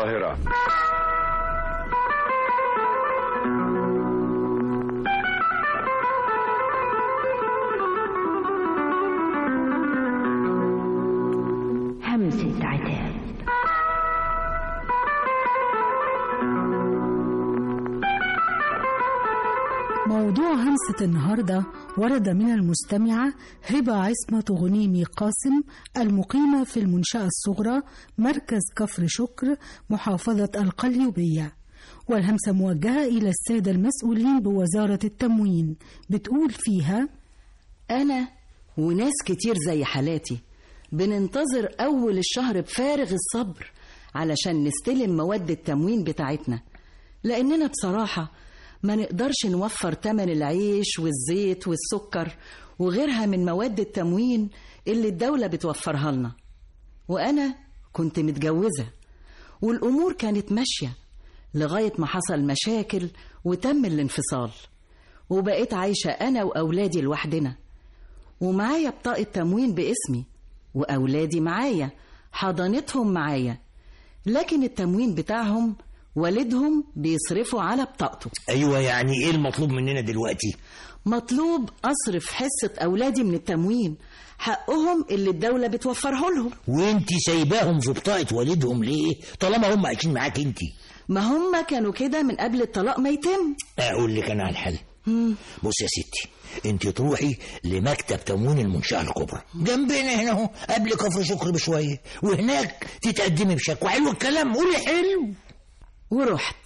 القاهرة همسة عتاب موضوع همسة النهاردة ورد من المستمعة هبة عصمة غنيمي قاسم المقيمة في المنشأة الصغرى مركز كفر شكر محافظة القليوبية والهمسة موجهة إلى السادة المسؤولين بوزارة التموين بتقول فيها أنا وناس كتير زي حالاتي بننتظر أول الشهر بفارغ الصبر علشان نستلم مواد التموين بتاعتنا لأننا بصراحة ما نقدرش نوفر تمن العيش والزيت والسكر وغيرها من مواد التموين اللي الدولة بتوفرها لنا وأنا كنت متجوزة والأمور كانت ماشية لغاية ما حصل مشاكل وتم الانفصال وبقيت عايشة أنا وأولادي لوحدنا ومعايا بطاقة تموين باسمي وأولادي معايا حضانتهم معايا لكن التموين بتاعهم والدهم بيصرفوا على بطاقته ايوه يعني ايه المطلوب مننا دلوقتي مطلوب أصرف حصة أولادي من التموين حقهم اللي الدولة بتوفره لهم وانت سايباهم في بطاقه والدهم ليه طالما هم عايشين معاك انت ما هم كانوا كده من قبل الطلاق ما يتم اقول لك انا على الحل بص يا ستي انت تروحي لمكتب تموين المنشاه الكبرى جنبنا هنا اهو قبل كفر شكر بشويه وهناك تتقدمي بشكوى حلو الكلام قولي حلو ورحت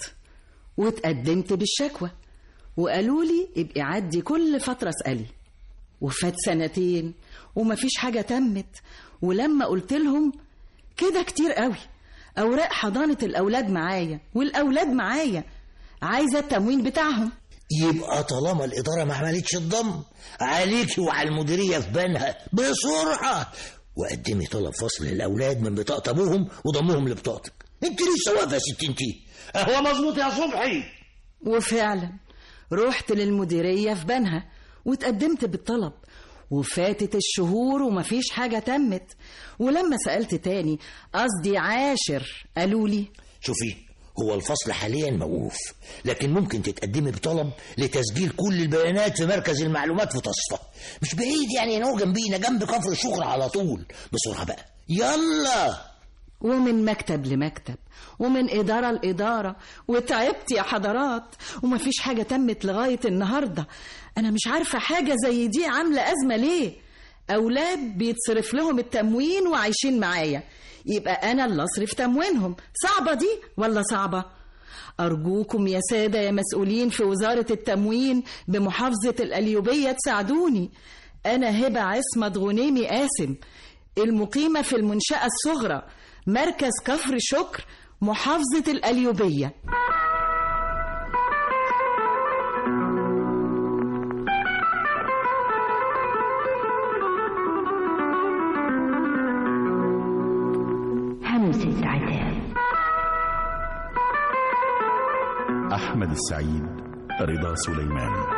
واتقدمت بالشكوى وقالوا لي ابقي عدي كل فترة اسألي وفات سنتين ومفيش حاجة تمت ولما قلت لهم كده كتير قوي أوراق حضانة الأولاد معايا والأولاد معايا عايزة التموين بتاعهم يبقى طالما الإدارة ما عملتش الضم عليكي وعلى المديرية في بنها بسرعة وقدمي طلب فصل الأولاد من بطاقة أبوهم وضمهم لبطاقتك انت لسه واقفة يا ست انتي هو مظبوط يا صبحي وفعلا رحت للمديرية في بنها واتقدمت بالطلب وفاتت الشهور ومفيش حاجة تمت ولما سألت تاني قصدي عاشر قالوا لي شوفي هو الفصل حاليا موقوف لكن ممكن تتقدمي بطلب لتسجيل كل البيانات في مركز المعلومات في تصفى مش بعيد يعني هو جنبينا جنب كفر الشكر على طول بسرعة بقى يلا ومن مكتب لمكتب ومن إدارة لإدارة وتعبت يا حضرات ومفيش حاجة تمت لغاية النهاردة أنا مش عارفة حاجة زي دي عاملة أزمة ليه أولاد بيتصرف لهم التموين وعايشين معايا يبقى أنا اللي أصرف تموينهم صعبة دي ولا صعبة؟ أرجوكم يا سادة يا مسؤولين في وزارة التموين بمحافظة القليوبية تساعدوني أنا هبة عصمة غنيمي قاسم المقيمة في المنشأة الصغرى مركز كفر شكر محافظة القليوبية همسة عتاب أحمد السعيد رضا سليمان